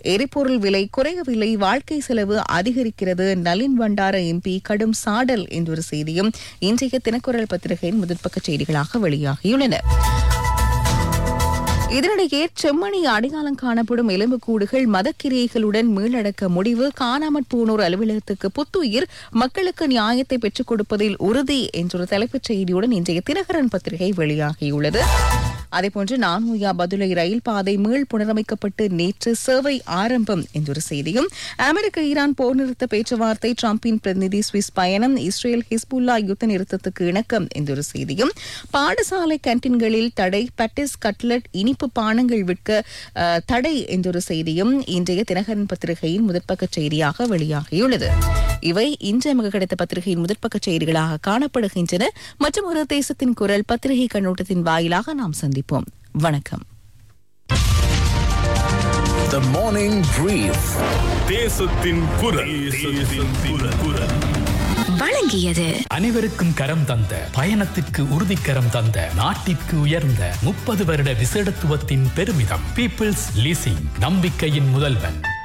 எரிபொருள் விலை குறையவில்லை வாழ்க்கை செலவு அதிகரிக்கிறது நளின் வண்டார எம்பி கடும் சாடல் என்றொரு செய்தியும் இன்றைய தினக்குரல் பத்திரிகையின் முதற்பக்க செய்திகளாக வெளியாகியுள்ளன இதனிடையே செம்மணி அடையாளம் காணப்படும் எலும்புக்கூடுகள் மதக்கிரியைகளுடன் மீளடக்க முடிவு காணாமற் போனோர் அலுவலகத்துக்கு புத்துயிர் மக்களுக்கு நியாயத்தை பெற்றுக் கொடுப்பதில் உறுதி என்றொரு தலைப்புச் செய்தியுடன் இன்றைய தினகரன் பத்திரிகை வெளியாகியுள்ளது அதேபோன்று நான்முயா பதுளை ரயில் பாதை மீள் புனரமைக்கப்பட்டு நேற்று சேவை ஆரம்பம் என்றொரு செய்தியும் அமெரிக்க ஈரான் போர் நிறுத்த பேச்சுவார்த்தை டிரம்பின் பிரதிநிதி சுவிஸ் பயணம் இஸ்ரேல் ஹிஸ்புல்லா யுத்த நிறுத்தத்துக்கு இணக்கம் என்றொரு செய்தியும் பாடசாலை கேன்டீன்களில் தடை பட்டிஸ் கட்லட் இனிப்பு பானங்கள் விற்க அஹ், தடை என்றொரு செய்தியும் இன்றைய தினகரன் பத்திரிகையின் முதற்பக்க செய்தியாக வெளியாகியுள்ளது இவை இன்று நமக்கு கிடைத்த பத்திரிகையின் முதற்பக்க செய்திகளாக காணப்படுகின்றன மற்றும் ஒரு தேசத்தின் குரல் பத்திரிகை கண்ணோட்டத்தின் வாயிலாக நாம் சந்திப்போம் வணக்கம் The morning brief. தேசத்தின் குரல் தேசத்தின் குரல் வழங்கியது அனைவருக்கும் கரம் தந்த பயணத்திற்கு உறுதிக்கரம் தந்த நாட்டிற்கு உயர்ந்த முப்பது வருட விசேடத்துவத்தின் பெருமிதம் பீப்பிள்ஸ் லீசிங் நம்பிக்கையின் முதல்வன்